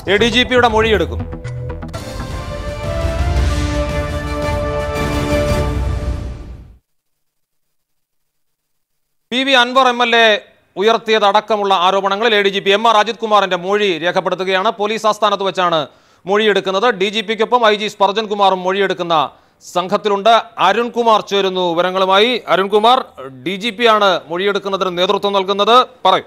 A D G പിയുടെ മൊഴിയെടുക്കും P V Anvar M L A ഉയർത്തിയതടക്കമുള്ള ആരോപണങ്ങളിൽ A D G P M R Ajith കുമാറിന്റെ മൊഴി രേഖപ്പെടുത്തുകയാണ് പോലീസ് ആസ്ഥാനത്ത് വെച്ചാണ് മൊഴിയെടുക്കുന്നത് ഡി ജി പിക്കൊപ്പം ഐ ജി സ്പർജൻ കുമാറും മൊഴിയെടുക്കുന്ന സംഘത്തിലുണ്ട് അരുൺകുമാർ ചേരുന്നു വിവരങ്ങളുമായി അരുൺകുമാർ ഡി ജി പി ആണ് മൊഴിയെടുക്കുന്നതിന് നേതൃത്വം നൽകുന്നത് പറയും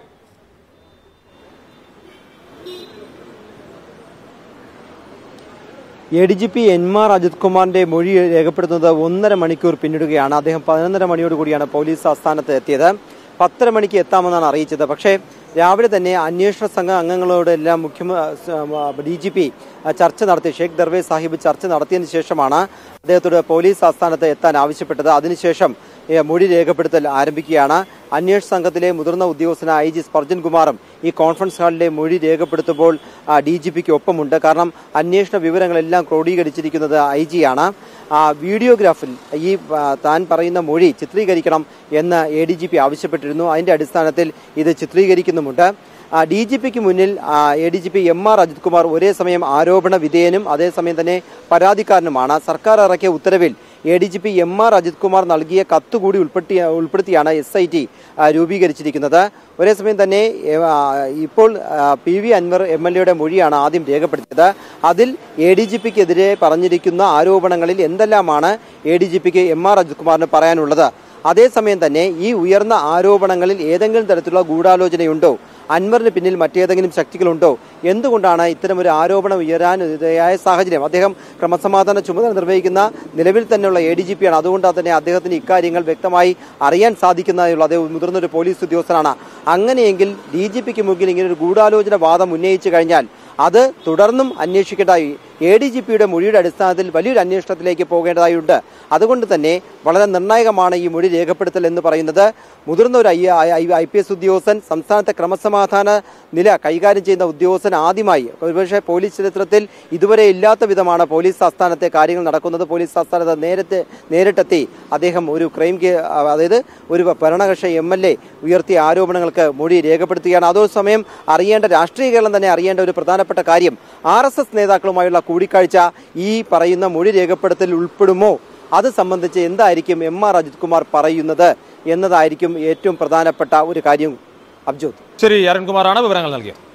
A D G P N R Ajith കുമാറിന്റെ മൊഴി രേഖപ്പെടുത്തുന്നത് ഒന്നര മണിക്കൂർ പിന്നിടുകയാണ് അദ്ദേഹം പതിനൊന്നര മണിയോട് കൂടിയാണ് പോലീസ് ആസ്ഥാനത്ത് എത്തിയത് പത്തര മണിക്ക് എത്താമെന്നാണ് അറിയിച്ചത് പക്ഷേ രാവിലെ തന്നെ അന്വേഷണ സംഘ അംഗങ്ങളോടെല്ലാം മുഖ്യമന്ത്രി ഡി ജി പി ചർച്ച നടത്തി ഷെയ്ഖ് ദർവേ സാഹിബ് ചർച്ച നടത്തിയതിനു ശേഷമാണ് അദ്ദേഹത്തോട് പോലീസ് ആസ്ഥാനത്ത് എത്താൻ ആവശ്യപ്പെട്ടത് അതിനുശേഷം ഏ, മൊഴി രേഖപ്പെടുത്തൽ ആരംഭിക്കുകയാണ് അന്വേഷണ സംഘത്തിലെ മുതിർന്ന ഉദ്യോഗസ്ഥനായ ഐ ജി സ്പർജൻ കുമാറും ഈ കോൺഫറൻസ് ഹാളിലെ മൊഴി രേഖപ്പെടുത്തുമ്പോൾ ഡി ജി പിക്ക് ഒപ്പമുണ്ട് കാരണം അന്വേഷണ വിവരങ്ങളെല്ലാം ക്രോഡീകരിച്ചിരിക്കുന്നത് ഐ ജിയാണ് വീഡിയോഗ്രാഫിൽ ഈ ആ, താൻ പറയുന്ന മൊഴി ചിത്രീകരിക്കണം എന്ന് എ ഡി ജി പി ആവശ്യപ്പെട്ടിരുന്നു അതിന്റെ അടിസ്ഥാനത്തിൽ ഇത് ചിത്രീകരിക്കുന്നുമുണ്ട് ഡി ജി പിക്ക് മുന്നിൽ A D G P M R Ajith Kumar ഒരേ സമയം ആരോപണ വിധേയനും അതേസമയം തന്നെ പരാതിക്കാരനുമാണ് സർക്കാർ ഇറക്കിയ ഉത്തരവിൽ A D G P M R Ajith Kumar നൽകിയ കത്ത് കൂടി ഉൾപ്പെടുത്തി ഉൾപ്പെടുത്തിയാണ് എസ് ഐ ടി രൂപീകരിച്ചിരിക്കുന്നത് ഒരേ സമയം തന്നെ ഏ, ആ, ഇപ്പോൾ ആ, P V Anvar M L എയുടെ മൊഴിയാണ് ആദ്യം രേഖപ്പെടുത്തിയത് അതിൽ എ ഡി ജി പിക്കെതിരെ പറഞ്ഞിരിക്കുന്ന ആരോപണങ്ങളിൽ എന്തെല്ലാമാണ് എ ഡി ജി പിക്ക് എം ആർ അജിത് കുമാറിന് പറയാനുള്ളത് അതേസമയം തന്നെ ഈ ഉയർന്ന ആരോപണങ്ങളിൽ ഏതെങ്കിലും തരത്തിലുള്ള ഗൂഢാലോചനയുണ്ടോ അൻവറിന് പിന്നിൽ മറ്റേതെങ്കിലും ശക്തികളുണ്ടോ എന്തുകൊണ്ടാണ് ഇത്തരമൊരു ആരോപണം ഉയരാൻ ഇടയായ സാഹചര്യം അദ്ദേഹം ക്രമസമാധാന ചുമതല നിർവഹിക്കുന്ന നിലവിൽ തന്നെയുള്ള എ ഡി ജി പിയാണ് അതുകൊണ്ട് തന്നെ അദ്ദേഹത്തിന് ഇക്കാര്യങ്ങൾ വ്യക്തമായി അറിയാൻ സാധിക്കുന്നതിനുള്ള അദ്ദേഹം മുതിർന്നൊരു പോലീസ് ഉദ്യോഗസ്ഥനാണ് അങ്ങനെയെങ്കിൽ ഡി ജി പിക്ക് മുമ്പിൽ ഇങ്ങനെ ഒരു ഗൂഢാലോചന വാദം ഉന്നയിച്ചു കഴിഞ്ഞാൽ അത് തുടർന്നും അന്വേഷിക്കേണ്ടതായി എ ഡി ജി പിയുടെ മൊഴിയുടെ അടിസ്ഥാനത്തിൽ വലിയൊരു അന്വേഷണത്തിലേക്ക് പോകേണ്ടതായുണ്ട് അതുകൊണ്ട് തന്നെ വളരെ നിർണായകമാണ് ഈ മൊഴി രേഖപ്പെടുത്തൽ എന്ന് പറയുന്നത് മുതിർന്ന ഒരു ഐ പി എസ് ഉദ്യോഗസ്ഥൻ സംസ്ഥാനത്തെ ക്രമസമാധാന നില കൈകാര്യം ചെയ്യുന്ന ഉദ്യോഗസ്ഥൻ ആദ്യമായി ഒരുപക്ഷെ പോലീസ് ചരിത്രത്തിൽ ഇതുവരെ ഇല്ലാത്ത വിധമാണ് പോലീസ് ആസ്ഥാനത്തെ കാര്യങ്ങൾ നടക്കുന്നത് പോലീസ് ആസ്ഥാനത്ത് നേരത്തെ നേരിട്ടെത്തി അദ്ദേഹം ഒരു ക്രൈം കേ അതായത് ഒരു ഭരണകക്ഷി എം എൽ എ ഉയർത്തിയ ആരോപണങ്ങൾക്ക് മൊഴി രേഖപ്പെടുത്തുകയാണ് അതേസമയം അറിയേണ്ട രാഷ്ട്രീയ കേരളം തന്നെ അറിയേണ്ട ഒരു പ്രധാനപ്പെട്ട കാര്യം ആർ എസ് എസ് നേതാക്കളുമായുള്ള കൂടിക്കാഴ്ച ഈ പറയുന്ന മൊഴി രേഖപ്പെടുത്തൽ ഉൾപ്പെടുമോ അത് സംബന്ധിച്ച് എന്തായിരിക്കും എം ആർ അജിത് കുമാർ പറയുന്നത് എന്നതായിരിക്കും ഏറ്റവും പ്രധാനപ്പെട്ട ഒരു കാര്യം അബ്ജോത് ശരി അരുൺകുമാറാണ് വിവരങ്ങൾ നൽകിയത്